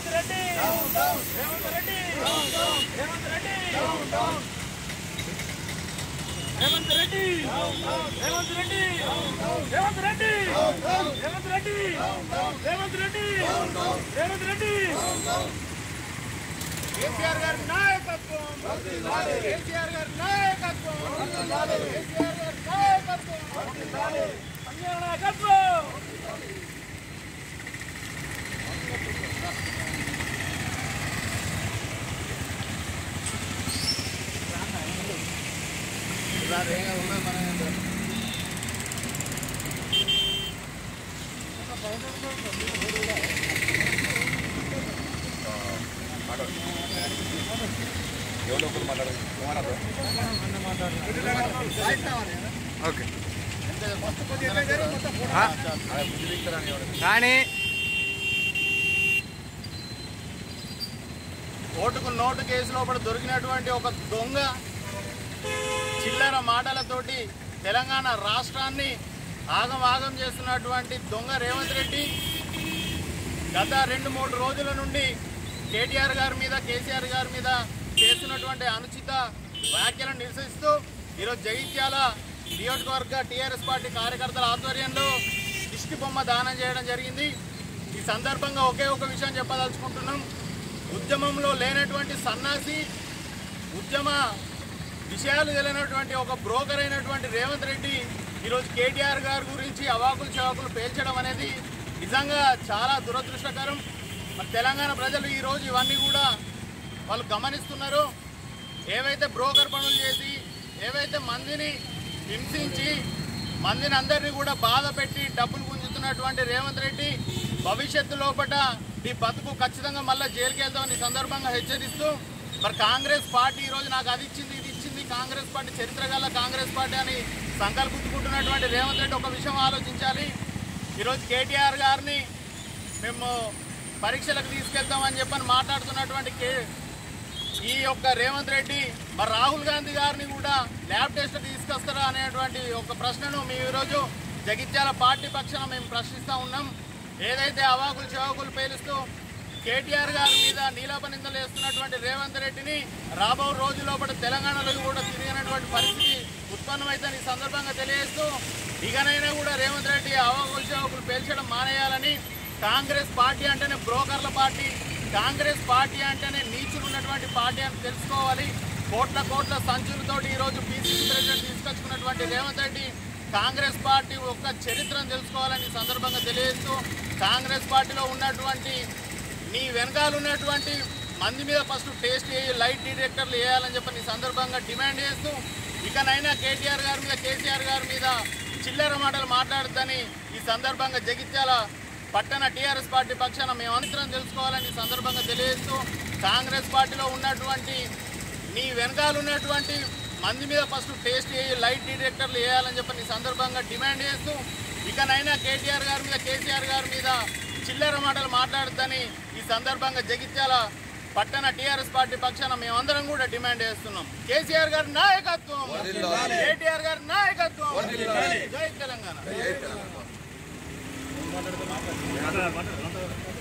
రేవంత్ రెడ్డి రేవంత్ రెడ్డి రేవంత్ రెడ్డి రేవంత్ రెడ్డి రేవంత్ రెడ్డి రేవంత్ రెడ్డి రేవంత్ రెడ్డి రేవంత్ రెడ్డి రేవంత్ రెడ్డి కేసీఆర్ గారి నాయకత్వం కేసీఆర్ గారి నాయకత్వం కేసీఆర్ గారి నాయకత్వం సంజయ్ నాయకత్వం ఓకే కానీ ఓటుకు నోటు కేసు లోపల దొరికినటువంటి ఒక దొంగ చిల్లర మాటలతోటి తెలంగాణ రాష్ట్రాన్ని ఆగం ఆగం చేస్తున్నటువంటి దొంగ రేవంత్ రెడ్డి గత రెండు మూడు రోజుల నుండి కేటీఆర్ గారి మీద కేసీఆర్ గారి మీద చేస్తున్నటువంటి అనుచిత వ్యాఖ్యలను నిరసిస్తూ ఈరోజు జగిత్యాల నియోజకవర్గ టీఆర్ఎస్ పార్టీ కార్యకర్తల ఆధ్వర్యంలో దిష్టి బొమ్మ దానం చేయడం జరిగింది ఈ సందర్భంగా ఒకే ఒక విషయం చెప్పదలుచుకుంటున్నాం ఉద్యమంలో లేనటువంటి సన్నాసి ఉద్యమ విషయాలు తెలియనటువంటి ఒక బ్రోకర్ అయినటువంటి రేవంత్ రెడ్డి ఈరోజు కేటీఆర్ గారి గురించి అవాకులు చవాకులు పేల్చడం అనేది నిజంగా చాలా దురదృష్టకరం మరి తెలంగాణ ప్రజలు ఈరోజు ఇవన్నీ కూడా వాళ్ళు గమనిస్తున్నారు ఏవైతే బ్రోకర్ పనులు చేసి ఏవైతే మందిని హింసించి మందిని అందరినీ కూడా బాధ పెట్టి డబ్బులు గుంజుతున్నటువంటి రేవంత్ రెడ్డి భవిష్యత్తు లోపల నీ బతుకు ఖచ్చితంగా మళ్ళీ జైలుకి వెళ్తామని ఈ సందర్భంగా హెచ్చరిస్తూ మరి కాంగ్రెస్ పార్టీ ఈరోజు నాకు అది ఇచ్చింది ఇది ఇచ్చింది కాంగ్రెస్ పార్టీ చరిత్ర గల కాంగ్రెస్ పార్టీ అని సంకల్పించుకుంటున్నటువంటి రేవంత్ రెడ్డి ఒక విషయం ఆలోచించాలి ఈరోజు కేటీఆర్ గారిని మేము పరీక్షలకు తీసుకెళ్తామని చెప్పని మాట్లాడుతున్నటువంటి కే ఈ యొక్క రేవంత్ రెడ్డి మరి రాహుల్ గాంధీ గారిని కూడా ల్యాబ్ టెస్ట్ తీసుకొస్తారా అనేటువంటి ఒక ప్రశ్నను మేము ఈరోజు జగిత్యాల పార్టీ పక్షాన మేము ప్రశ్నిస్తూ ఉన్నాం ఏదైతే అవాకులు చెవాకులు పేలుస్తూ కేటీఆర్ గారి మీద నీలాప నిందలు వేస్తున్నటువంటి రేవంత్ రెడ్డిని రాబో రోజుల్లోపల తెలంగాణలో కూడా తిరిగినటువంటి పరిస్థితి ఉత్పన్నమైందని ఈ సందర్భంగా తెలియజేస్తూ ఇకనైనా కూడా రేవంత్ రెడ్డి అవాకులు చెవాకులు పేల్చడం మానేయాలని కాంగ్రెస్ పార్టీ అంటేనే బ్రోకర్ల పార్టీ కాంగ్రెస్ పార్టీ అంటేనే నీచులు ఉన్నటువంటి పార్టీ అని తెలుసుకోవాలి కోట్ల కోట్ల సంచులతోటి ఈరోజు పీసీసీ ప్రెసిడెంట్ తీసుకొచ్చుకున్నటువంటి రేవంత్ రెడ్డి కాంగ్రెస్ పార్టీ యొక్క చరిత్రను తెలుసుకోవాలని ఈ సందర్భంగా తెలియజేస్తూ కాంగ్రెస్ పార్టీలో ఉన్నటువంటి నీ వెనకాల ఉన్నటువంటి మంది మీద ఫస్ట్ టేస్ట్ చేయి లైట్ డిటెక్టర్లు వేయాలని చెప్పి ఈ సందర్భంగా డిమాండ్ చేస్తూ ఇకనైనా కేటీఆర్ గారి మీద కేసీఆర్ గారి మీద చిల్లర మాటలు మాట్లాడద్దని ఈ సందర్భంగా జగిత్యాల పట్టణ టీఆర్ఎస్ పార్టీ పక్షాన మేము అనుసరం తెలుసుకోవాలని ఈ సందర్భంగా తెలియజేస్తూ కాంగ్రెస్ పార్టీలో ఉన్నటువంటి నీ వెనకాల ఉన్నటువంటి మంది మీద ఫస్ట్ టేస్ట్ చేయి లైట్ డిటెక్టర్లు వేయాలని చెప్పి ఈ సందర్భంగా డిమాండ్ చేస్తూ ఇకనైనా కేటీఆర్ గారి మీద కేసీఆర్ గారి మీద చిల్లర మాటలు మాట్లాడద్దని ఈ సందర్భంగా జగిత్యాల పట్టణ టీఆర్ఎస్ పార్టీ పక్షాన మేమందరం కూడా డిమాండ్ చేస్తున్నాం కేసీఆర్ గారి నాయకత్వం కేటీఆర్ గారి నాయకత్వం జై తెలంగాణ